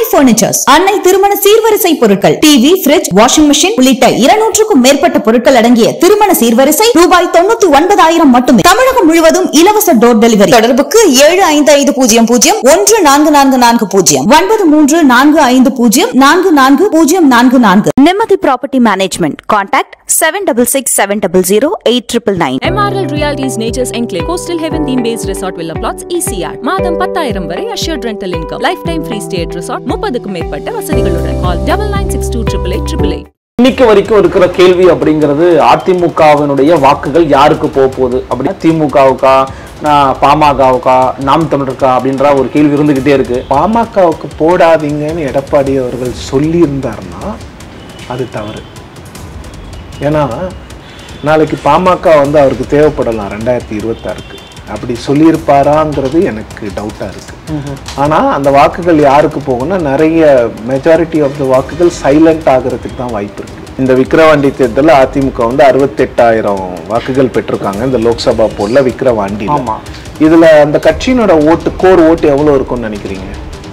Furnitures அன்னை திருமண சீர்வரிசை பொருட்கள் டிவி பிரிட்ஜ் வாஷிங் மெஷின் உள்ளிட்ட இருநூற்றுக்கும் மேற்பட்ட பொருட்கள் அடங்கிய திருமண சீர்வரிசை ரூபாய் தொண்ணூத்தி ஒன்பதாயிரம் மட்டுமே தமிழகம் முழுவதும் இலவச டோர் டெலிவரி தொடர்புக்கு ஏழு ஐந்து ஐந்து பூஜ்ஜியம் பூஜ்ஜியம் ஒன்று நான்கு நான்கு நான்கு பூஜ்ஜியம் ஒன்பது மூன்று நான்கு ஐந்து பூஜ்ஜியம் நான்கு நான்கு பூஜ்ஜியம் நான்கு நான்கு Nimmathi property management contact seven double six seven double zero eight triple nine MRL Realties Nature's Enclave Coastal Heaven Theme Based Resort Villa Plots ECR மாதம் பத்தாயிரம் வரை assured rental income lifetime free stay at resort முப்பதுக்கும் மேற்பட்ட வசதிகளுடன் call double nine six two triple eight triple eight இன்னைக்கு வரைக்கும் இருக்கிற கேள்வி அப்படிங்கிறது அதிமுகவினுடைய வாக்குகள் யாருக்கு போக போகுது அப்படின்னா திமுகவுக்கா நான் பாமகவுக்கா நாம் தமிழருக்கா அப்படின்ற ஒரு கேள்வி இருந்துகிட்டே இருக்கு பாமகவுக்கு போடாதீங்கன்னு எடப்பாடி அவர்கள் சொல்லியிருந்தாருன்னா அது தவறு ஏன்னா நாளைக்கு பாமக வந்து அவருக்கு தேவைப்படலாம் ரெண்டாயிரத்தி இருபத்தாறுக்கு அப்படி சொல்லியிருப்பாராங்கிறது எனக்கு டவுட்டாக இருக்கு ஆனால் அந்த வாக்குகள் யாருக்கு போகும்னா நிறைய மெஜாரிட்டி ஆஃப் த வாக்குகள் சைலண்ட் ஆகிறதுக்கு தான் வாய்ப்பு இருக்கு இந்த விக்கிரவாண்டி தேர்தலில் அதிமுக வந்து அறுபத்தெட்டாயிரம் வாக்குகள் பெற்றிருக்காங்க இந்த லோக்சபா போல விக்கிரவாண்டி ஆமா. இதுல அந்த கட்சியினோட ஓட்டு கோர் ஓட்டு எவ்வளவு இருக்கும்னு நினைக்கிறீங்க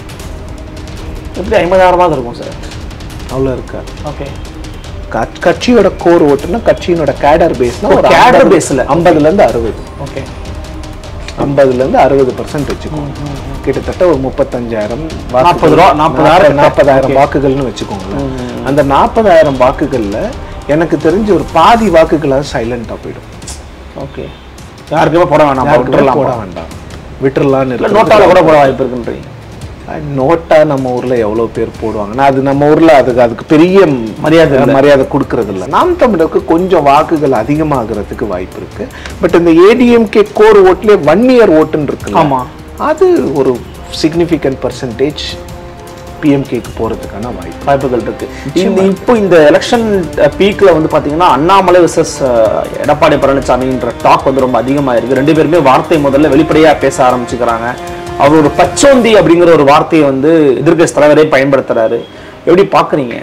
எப்படி ஐம்பதாயிரமா இருக்கும் சார் அவ்வளோ இருக்கா ஓகே கட்ச்- கட்சியோட கோர் ஓட்டுனா கட்சியினோட கேடர் பேஸ்னா ஓ, ஒரு cadre cadre base ல. ஐம்பதுல இருந்து அறுபது ஓகே ஐம்பதுல இருந்து அறுபது பர்சன்ட் வச்சுக்கோங்க கிட்டத்தட்ட ஒரு முப்பத்தஞ்சாயிரம் நாற்பது ரூபா, நாற்பதாயிரம் நாற்பதாயிரம் Okay. வாக்குகள்னு வச்சுக்கோங்களேன் அந்த நாற்பதாயிரம் வாக்குகள்ல எனக்கு தெரிஞ்ச ஒரு பாதி வாக்குகளாக சைலண்டா போயிடும் ஓகே யாருக்குமே போட வேணாம் யாருக்குமே விட்டுறலாம் போட வேண்டாம் விட்டுறலாம்னு இல்ல இருக்கு. நோட்டால கூட போட வாய்ப்பு இருக்குன்றீங்க அஹ் நோட்டா நம்ம ஊர்ல எவ்வளவு பேர் போடுவாங்க நான் அது நம்ம ஊர்ல அதுக்கு அதுக்கு பெரிய மரியாதை இல்ல. மரியாதை கொடுக்கறது இல்ல நாம் தமிழருக்கு கொஞ்சம் வாக்குகள் அதிகமாகிறதுக்கு வாய்ப்பு இருக்கு பட் இந்த ஏடிஎம்கே கோர் ஓட்லயே ஒன் இயர் ஓட்டுன்னு இருக்கு ஆமா. அது ஒரு சிக்னிஃபிகண்ட் பர்சன்டேஜ் பிஎம்கேக்கு போறதுக்கான வாய்ப்பு வாய்ப்புகள் இருக்கு இந்த இப்போ இந்த எலெக்ஷன் பீக்ல வந்து பாத்தீங்கன்னா அண்ணாமலை விசஸ் எடப்பாடி பழனிசாமின்ற டாக் வந்து ரொம்ப அதிகமா இருக்கு ரெண்டு பேருமே வார்த்தை முதல்ல வெளிப்படையா பேச ஆரம்பிச்சுக்கிறாங்க அவர் ஒரு பச்சோந்தி அப்படிங்கிற ஒரு வார்த்தையை வந்து எதிர்க்கட்சி தலைவரே பயன்படுத்துறாரு எப்படி பாக்குறீங்க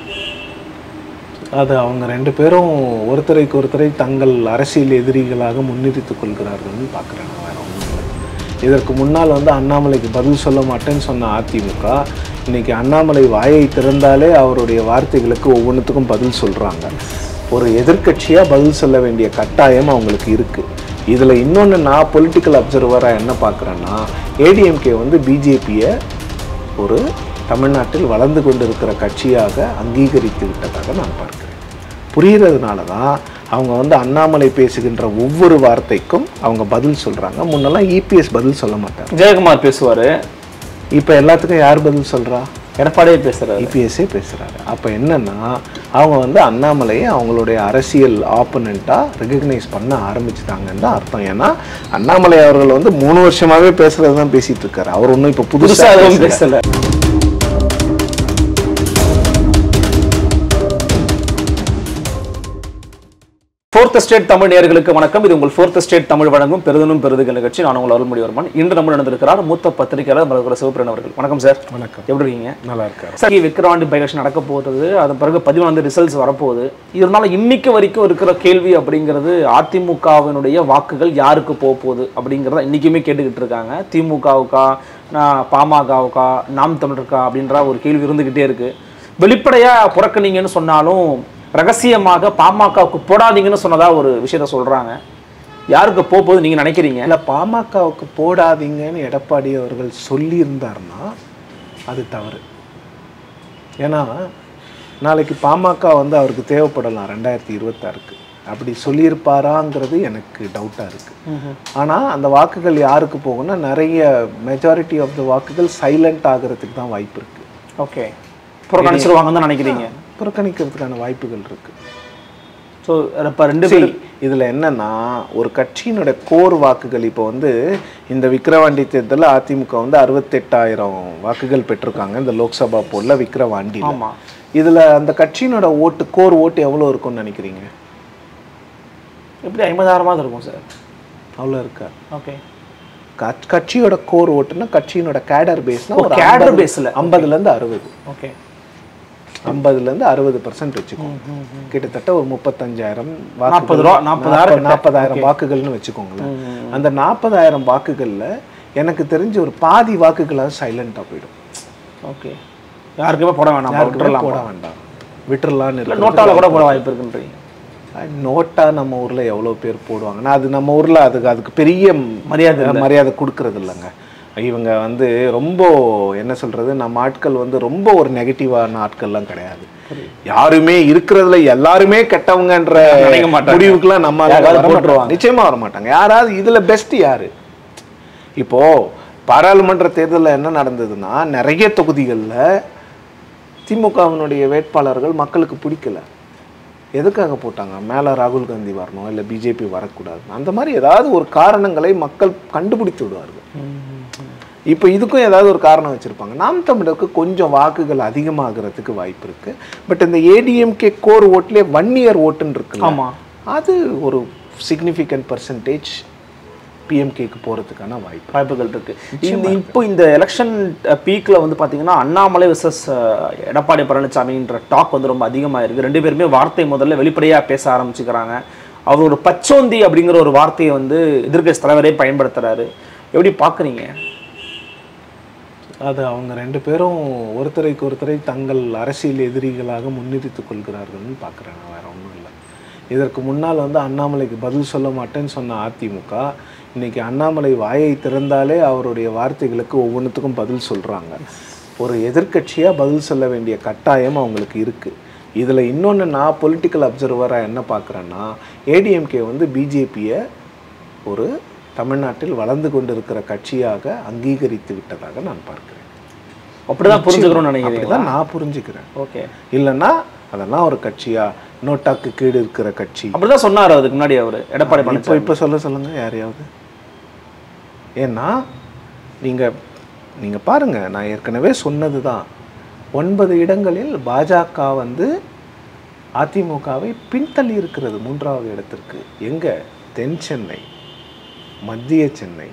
அது அவங்க ரெண்டு பேரும் ஒருத்தரைக்கு ஒருத்தரை தங்கள் அரசியல் எதிரிகளாக முன்னிறுத்திக் கொள்கிறார்கள்னு பார்க்குறேன் நான் வேற ஒண்ணும் இல்லை. இதற்கு முன்னால் வந்து அண்ணாமலைக்கு பதில் சொல்ல மாட்டேன்னு சொன்ன அதிமுக இன்னைக்கு அண்ணாமலை வாயை திறந்தாலே அவருடைய வார்த்தைகளுக்கு ஒவ்வொன்றுத்துக்கும் பதில் சொல்றாங்க ஒரு எதிர்க்கட்சியா பதில் சொல்ல வேண்டிய கட்டாயம் அவங்களுக்கு இருக்கு இதுல இன்னொன்று நான் பொலிட்டிக்கல் அப்சர்வராக என்ன பார்க்குறேன்னா ஏடிஎம்கே வந்து பிஜேபியை ஒரு தமிழ்நாட்டில் வளர்ந்து கொண்டிருக்கிற கட்சியாக அங்கீகரித்து விட்டதாக நான் பார்க்கிறேன் புரியறதுனால தான் அவங்க வந்து அண்ணாமலை பேசுகின்ற ஒவ்வொரு வார்த்தைக்கும் அவங்க பதில் சொல்றாங்க முன்னெல்லாம் இபிஎஸ் பதில் சொல்ல மாட்டாங்க ஜெயக்குமார் பேசுவாரு இப்போ எல்லாத்துக்கும் யார் பதில் சொல்றா எடப்பாடியே பேசுறாரு இபிஎஸ்ஸே பேசுறாரு அப்போ என்னன்னா அவங்க வந்து அண்ணாமலையை அவங்களுடைய அரசியல் ஆப்பனண்ட்டாக ரெகக்னைஸ் பண்ண ஆரம்பிச்சுட்டாங்கன்னு தான் அர்த்தம் ஏன்னா அண்ணாமலை அவர்கள் வந்து மூணு வருஷமாவே பேசுறது தான் பேசிட்டு இருக்காரு அவர் ஒன்றும் இப்போ புதுசா புதுசாக எதுவும் பேசல பேசல ஃபோர்த் ஸ்டேட் தமிழ் நேயர்களுக்கு வணக்கம் இது உங்கள் ஃபோர்த் ஸ்டேட் தமிழ் வழங்கும் பெருதனும் பெருதுகள் நிகழ்ச்சி நான் உங்கள் அருள்மொழிவர்மன் இன்று நம்ம நடந்திருக்கிறார் மூத்த பத்திரிகையாளர் மருத்துவர் சிவபிரன் அவர்கள் வணக்கம் சார் வணக்கம் எப்படி இருக்கீங்க நல்லா இருக்காரு சார் விக்ரவாண்டி பை எலெக்ஷன் நடக்க போகிறது அதன் பிறகு பதினாலு ரிசல்ட்ஸ் வரப்போகுது இருந்தாலும் இன்னைக்கு வரைக்கும் இருக்கிற கேள்வி அப்படிங்கிறது அதிமுகவினுடைய வாக்குகள் யாருக்கு போக போகுது அப்படிங்கிறத இன்னைக்குமே கேட்டுக்கிட்டு இருக்காங்க திமுகவுக்கா நான் பாமகவுக்கா நாம் தமிழருக்கா அப்படின்ற ஒரு கேள்வி இருந்துகிட்டே இருக்கு வெளிப்படையா புறக்கணிங்கன்னு சொன்னாலும் ரகசியமாக பாமகவுக்கு போடாதீங்கன்னு சொன்னதா ஒரு விஷயத்த சொல்றாங்க யாருக்கு போக போகுது நீங்க நினைக்கிறீங்க இல்லை பாமகவுக்கு போடாதீங்கன்னு எடப்பாடி அவர்கள் சொல்லியிருந்தாருன்னா அது தவறு ஏன்னா நாளைக்கு பாமக வந்து அவருக்கு தேவைப்படலாம் ரெண்டாயிரத்தி இருபத்தாறுக்கு அப்படி சொல்லியிருப்பாராங்கிறது எனக்கு டவுட்டாக இருக்கு ஆனால் அந்த வாக்குகள் யாருக்கு போகும்னா நிறைய மெஜாரிட்டி ஆஃப் த வாக்குகள் சைலண்ட் ஆகிறதுக்கு தான் வாய்ப்பு இருக்கு ஓகே புறக்கணிச்சிருவாங்கன்னு தான் நினைக்கிறீங்க புறக்கணிக்கிறதுக்கான வாய்ப்புகள் இருக்கு ஸோ இப்போ ரெண்டு சரி பேரும் இதுல என்னன்னா ஒரு கட்சியினோட கோர் வாக்குகள் இப்போ வந்து இந்த விக்கிரவாண்டி தேர்தலில் அதிமுக வந்து அறுபத்தெட்டாயிரம் வாக்குகள் பெற்றிருக்காங்க இந்த லோக்சபா போல விக்கிரவாண்டி ஆமா. இதுல அந்த கட்சியினோட ஓட்டு கோர் ஓட்டு எவ்வளவு இருக்கும்னு நினைக்கிறீங்க எப்படி ஐம்பதாயிரமா இருக்கும் சார் அவ்வளோ இருக்கா ஓகே கட்ச்- கட்சியோட கோர் ஓட்டுனா கட்சியினோட கேடர் பேஸ்னா ஓ, ஒரு cadre ஐம்பது- base ல. ஐம்பதுல இருந்து அறுபது ஓகே ஐம்பதுல இருந்து அறுபது பர்சன்ட் வச்சுக்கோங்க கிட்டத்தட்ட ஒரு முப்பத்தஞ்சாயிரம் நாற்பது ரூபா, நாற்பதாயிரம் கிட்ட. நாற்பதாயிரம் Okay. வாக்குகள்னு வச்சுக்கோங்களேன் அந்த நாற்பதாயிரம் வாக்குகள்ல எனக்கு தெரிஞ்ச ஒரு பாதி வாக்குகளாக சைலண்டா போயிடும் ஓகே யாருக்குமே போட வேணாம் யாருக்குமே விட்டுறலாம் போட வேண்டாம் விட்டுறலான்னு இல்ல இருக்கிறது நோட்டால கூட போட வாய்ப்பு இருக்குன்றீங்க அஹ் நோட்டா நம்ம ஊர்ல எவ்வளவு பேர் போடுவாங்க நான் அது நம்ம ஊர்ல அதுக்கு அதுக்கு பெரிய மரியாதை அஹ், மரியாதை கொடுக்கறது இல்லைங்க இவங்க வந்து ரொம்ப என்ன சொல்றது நம்ம ஆட்கள் வந்து ரொம்ப ஒரு நெகட்டிவான ஆட்கள்லாம் கிடையாது யாருமே இருக்கிறதுல எல்லாருமே கெட்டவங்கன்ற நினைக்க மாட்டாங்க. முடிவுக்குலாம் நம்ம ஆளுங்க யாராவது வர மாட்டாங்க. போட்டுருவாங்க. நிச்சயமா வர மாட்டாங்க யாராவது இதுல பெஸ்ட் யாரு இப்போ பாராளுமன்ற தேர்தலில் என்ன நடந்ததுன்னா நிறைய தொகுதிகளில் திமுகவினுடைய வேட்பாளர்கள் மக்களுக்கு பிடிக்கல எதுக்காக போட்டாங்க மேலே ராகுல் காந்தி வரணும் இல்லை பிஜேபி வரக்கூடாது அந்த மாதிரி ஏதாவது ஒரு காரணங்களை மக்கள் கண்டுபிடித்து விடுவார்கள் இப்போ இதுக்கும் ஏதாவது ஒரு காரணம் வச்சுருப்பாங்க நாம் தமிழருக்கு கொஞ்சம் வாக்குகள் அதிகமாகிறதுக்கு வாய்ப்பு இருக்குது பட் இந்த ஏடிஎம்கே கோர் ஓட்லேயே ஒன் இயர் ஓட்டுன்னு இருக்குல்ல ஆமா. அது ஒரு சிக்னிஃபிகண்ட் பர்சன்டேஜ் பிஎம்கேக்கு போகிறதுக்கான வாய்ப்பு வாய்ப்புகள் இருக்கு இந்த இப்போ இந்த எலெக்ஷன் பீக்ல வந்து பாத்தீங்கன்னா அண்ணாமலை விசஸ் எடப்பாடி பழனிசாமின்ற டாக் வந்து ரொம்ப அதிகமாக இருக்கு ரெண்டு பேருமே வார்த்தை முதல்ல வெளிப்படையா பேச ஆரம்பிச்சுக்கிறாங்க அவர் ஒரு பச்சோந்தி அப்படிங்கிற ஒரு வார்த்தையை வந்து எதிர்க்கட்சி தலைவரே பயன்படுத்துறாரு எப்படி பாக்குறீங்க அது அவங்க ரெண்டு பேரும் ஒருத்தரைக்கு ஒருத்தரை தங்கள் அரசியல் எதிரிகளாக முன்னிறுத்திக் கொள்கிறார்கள்னு பார்க்குறேன் நான் வேற ஒன்றும் இல்லை இதற்கு முன்னால் வந்து அண்ணாமலைக்கு பதில் சொல்ல மாட்டேன்னு சொன்ன அதிமுக இன்னைக்கு அண்ணாமலை வாயை திறந்தாலே அவருடைய வார்த்தைகளுக்கு ஒவ்வொன்றுத்துக்கும் பதில் சொல்கிறாங்க ஒரு எதிர்க்கட்சியாக பதில் சொல்ல வேண்டிய கட்டாயம் அவங்களுக்கு இருக்குது இதில் இன்னொன்று நான் பொலிட்டிக்கல் அப்சர்வராக என்ன பார்க்குறேன்னா ஏடிஎம்கே வந்து பிஜேபியை ஒரு தமிழ்நாட்டில் வளர்ந்து கொண்டிருக்கிற கட்சியாக அங்கீகரித்து விட்டதாக நான் பார்க்கிறேன் அப்படிதான் புரிஞ்சுக்கணும்னு நினைக்கிறீங்களா அப்படிதான் நான் புரிஞ்சுக்கிறேன் ஓகே இல்லைன்னா அதெல்லாம் ஒரு கட்சியா நோட்டாக்கு கீடு இருக்கிற கட்சி அப்படிதான் சொன்னாரு அதுக்கு முன்னாடி அவரு எடப்பாடி இப்போ பழனிசாமி இப்போ சொல்ல சொல்லுங்க யாரையாவது ஏன்னா நீங்க நீங்க பாருங்க நான் ஏற்கனவே சொன்னது தான் ஒன்பது இடங்களில் பாஜக வந்து அதிமுகவை பின்தள்ளி இருக்கிறது மூன்றாவது இடத்திற்கு எங்க தென் சென்னை மத்திய சென்னை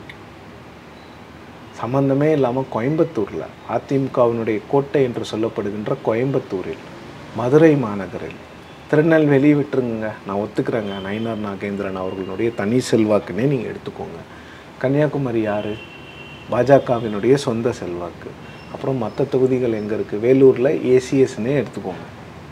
சம்பந்தமே இல்லாமல் கோயம்புத்தூரில் அதிமுகவினுடைய கோட்டை என்று சொல்லப்படுகின்ற கோயம்புத்தூரில் மதுரை மாநகரில் திருநெல்வேலி விட்டுருங்க நான் ஒத்துக்கிறேங்க நயினார் நாகேந்திரன் அவர்களுடைய தனி செல்வாக்குன்னே நீங்கள் எடுத்துக்கோங்க கன்னியாகுமரி யார் பாஜகவினுடைய சொந்த செல்வாக்கு அப்புறம் மற்ற தொகுதிகள் எங்கே இருக்குது வேலூரில் ஏசிஎஸ்னே எடுத்துக்கோங்க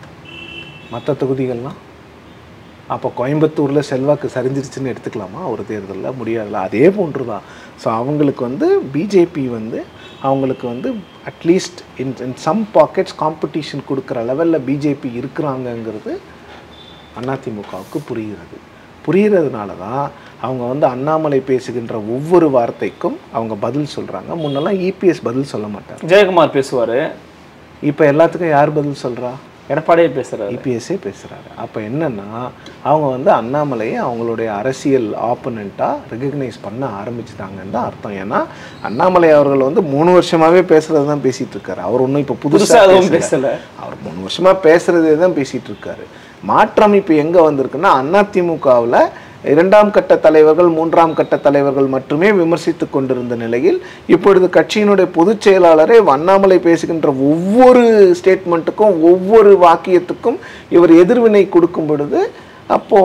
மற்ற தொகுதிகள்லாம் அப்போ கோயம்புத்தூரில் செல்வாக்கு சரிஞ்சிருச்சுன்னு எடுத்துக்கலாமா ஒரு தேர்தலில் முடியாதுல்ல அதே போன்று தான் ஸோ அவங்களுக்கு வந்து பிஜேபி வந்து அவங்களுக்கு வந்து at least in in some pockets competition கொடுக்குற லெவலில் பிஜேபி இருக்கிறாங்கங்கிறது அதிமுகவுக்கு புரிகிறது புரிகிறதுனால தான் அவங்க வந்து அண்ணாமலை பேசுகின்ற ஒவ்வொரு வார்த்தைக்கும் அவங்க பதில் சொல்கிறாங்க முன்னெல்லாம் இபிஎஸ் பதில் சொல்ல மாட்டார் ஜெயக்குமார் பேசுவாரு இப்போ எல்லாத்துக்கும் யார் பதில் சொல்கிறா எடப்பாடியே பேசுறாரு இபிஎஸ்ஸே பேசுகிறாரு அப்போ என்னன்னா அவங்க வந்து அண்ணாமலையை அவங்களுடைய அரசியல் ஆப்போனண்ட்டாக ரெகக்னைஸ் பண்ண ஆரம்பிச்சிட்டாங்கன்னு தான் அர்த்தம் ஏன்னா அண்ணாமலை அவர்கள் வந்து மூணு வருஷமாவே பேசுறது தான் பேசிட்டு இருக்காரு அவர் ஒன்றும் இப்போ புதுசா புதுசாக எதுவும் பேசல அவர் மூணு வருஷமா பேசுறதே தான் பேசிட்டு இருக்காரு மாற்றம் இப்போ எங்க வந்திருக்குன்னா அதிமுகவில் இரண்டாம் கட்ட தலைவர்கள் மூன்றாம் கட்ட தலைவர்கள் மட்டுமே விமர்சித்து கொண்டிருந்த நிலையில் இப்பொழுது கட்சியினுடைய பொதுச் செயலாளரே அண்ணாமலை பேசுகின்ற ஒவ்வொரு ஸ்டேட்மெண்ட்டுக்கும் ஒவ்வொரு வாக்கியத்துக்கும் இவர் எதிர்வினை கொடுக்கும் பொழுது அப்போ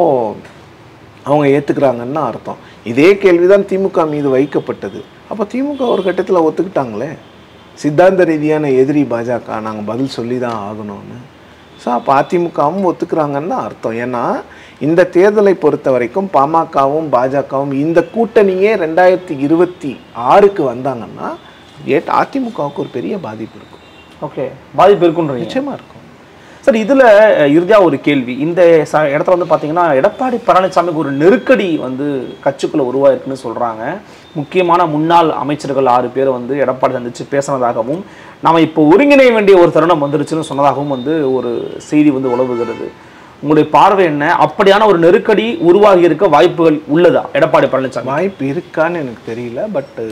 அவங்க ஏத்துக்கிறாங்கன்னு அர்த்தம் இதே கேள்விதான் திமுக மீது வைக்கப்பட்டது அப்போ திமுக ஒரு கட்டத்தில் ஒத்துக்கிட்டாங்களே சித்தாந்த ரீதியான எதிரி பாஜக நாங்கள் பதில் சொல்லி தான் ஆகணும்னு ஸோ அப்போ அதிமுகவும் ஒத்துக்கிறாங்கன்னு தான் அர்த்தம் ஏன்னா இந்த தேர்தலை பொறுத்த வரைக்கும் பாமகவும் பாஜகவும் இந்த கூட்டணியே ரெண்டாயிரத்தி இருபத்தி ஆறுக்கு வந்தாங்கன்னா ஏட் அதிமுகவுக்கு ஒரு பெரிய பாதிப்பு இருக்கும் ஓகே பாதிப்பு இருக்குன்றீங்க நிச்சயமா இருக்கும் சார் இதுல அஹ், இறுதியா ஒரு கேள்வி இந்த ச- இடத்துல வந்து பாத்தீங்கன்னா எடப்பாடி பழனிசாமிக்கு ஒரு நெருக்கடி வந்து கட்சிக்குள்ள உருவாயிருக்குன்னு சொல்றாங்க முக்கியமான முன்னாள் அமைச்சர்கள் ஆறு பேர் வந்து எடப்பாடி சந்திச்சு பேசினதாகவும் நாம இப்போ ஒருங்கிணைய வேண்டிய ஒரு தருணம் வந்துருச்சுன்னு சொன்னதாகவும் வந்து ஒரு செய்தி வந்து உலவுகிறது உங்களுடைய பார்வை என்ன அப்படியான ஒரு நெருக்கடி உருவாகி இருக்க வாய்ப்புகள் உள்ளதா எடப்பாடி பழனிசாமி வாய்ப்பு இருக்கான்னு எனக்கு தெரியல பட்டு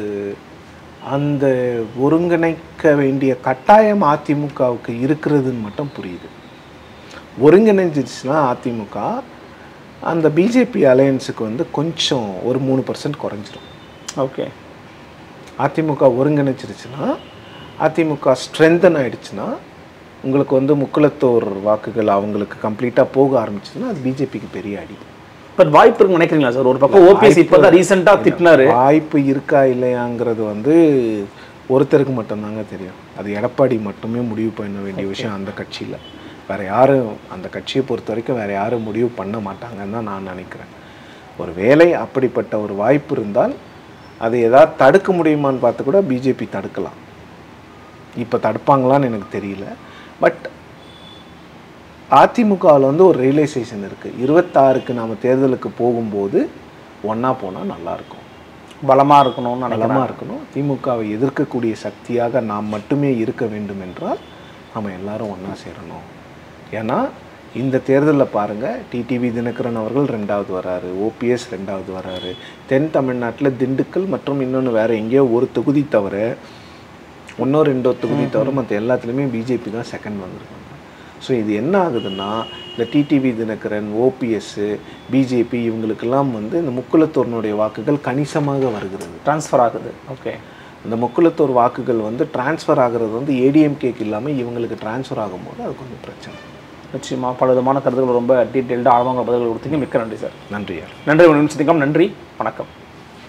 அந்த ஒருங்கிணைக்க வேண்டிய கட்டாயம் அதிமுகவுக்கு இருக்கிறதுன்னு மட்டும் புரியுது ஒருங்கிணைஞ்சிருச்சுன்னா அதிமுக அந்த பிஜேபி அலையன்ஸுக்கு வந்து கொஞ்சம் ஒரு மூணு பர்சன்ட் குறைஞ்சிரும் ஓகே அதிமுக ஒருங்கிணைச்சிருச்சுன்னா அதிமுக ஸ்ட்ரென்தன் ஆயிடுச்சுன்னா உங்களுக்கு வந்து முக்குளத்தோர் வாக்குகள் அவங்களுக்கு கம்ப்ளீட்டாக போக ஆரம்பிச்சுன்னா அது பிஜேபிக்கு பெரிய அடி பட் வாய்ப்பு இருக்குன்னு நினைக்கிறீங்களா சார் ஒரு பக்கம் ஓபிஎஸ் இப்பதான் ரீசெண்டா திட்டினாரு வாய்ப்பு இருக்கா இல்லையாங்கிறது வந்து ஒருத்தருக்கு மட்டும்தாங்க தெரியும் அது எடப்பாடி மட்டுமே முடிவு பண்ண வேண்டிய விஷயம் அந்த கட்சியில் வேறு யாரும் அந்த கட்சியை பொறுத்த வரைக்கும் வேறு யாரும் முடிவு பண்ண மாட்டாங்கன்னு தான் நான் நினைக்கிறேன் ஒரு வேலை அப்படிப்பட்ட ஒரு வாய்ப்பு இருந்தால் அதை ஏதாவது தடுக்க முடியுமான்னு பார்த்து கூட பிஜேபி தடுக்கலாம் இப்போ தடுப்பாங்களான்னு எனக்கு தெரியல பட் அதிமுகவில் வந்து ஒரு ரியலைசேஷன் இருக்குது இருபத்தாறுக்கு நாம் தேர்தலுக்கு போகும்போது ஒன்றா போனால் நல்லாயிருக்கும் பலமாக இருக்கணும்னு நினைக்கிறேன் பலமாக இருக்கணும் திமுகவை எதிர்க்கக்கூடிய சக்தியாக நாம் மட்டுமே இருக்க வேண்டும் என்றால் நம்ம எல்லாரும் ஒன்றா சேரணும் ஏன்னா இந்த தேர்தலில் பாருங்கள் டிடிவி தினகரன் அவர்கள் ரெண்டாவது வராரு ஓபிஎஸ் ரெண்டாவது வராரு தென் தமிழ்நாட்டில் திண்டுக்கல் மற்றும் இன்னொன்று வேறு எங்கேயோ ஒரு தொகுதி தவிர இன்னும் ரெண்டோ தொகுதி தவிர மற்ற எல்லாத்துலேயுமே பிஜேபி தான் செகண்ட் வந்திருக்காங்க ஸோ இது என்ன ஆகுதுன்னா இந்த டிடிவி தினகரன் ஓபிஎஸ்ஸு பிஜேபி இவங்களுக்கெல்லாம் வந்து இந்த முக்குலத்தோரனுடைய வாக்குகள் கணிசமாக வருகிறது ட்ரான்ஸ்ஃபர் ஆகுது ஓகே அந்த முக்குலத்தோர் வாக்குகள் வந்து டிரான்ஸ்ஃபர் ஆகிறது வந்து ஏடிஎம்கேக்கு இல்லாமல் இவங்களுக்கு டிரான்ஸ்ஃபர் ஆகும்போது அது கொஞ்சம் பிரச்சனை நிச்சயமாக பல விதமான கருத்துக்கள் ரொம்ப டீட்டெயில்டாக ஆழமாக பதில்கள் கொடுத்தீங்க மிக்க நன்றி சார் நன்றியா நன்றி ஒரு நிமிஷத்துக்கு நன்றி வணக்கம்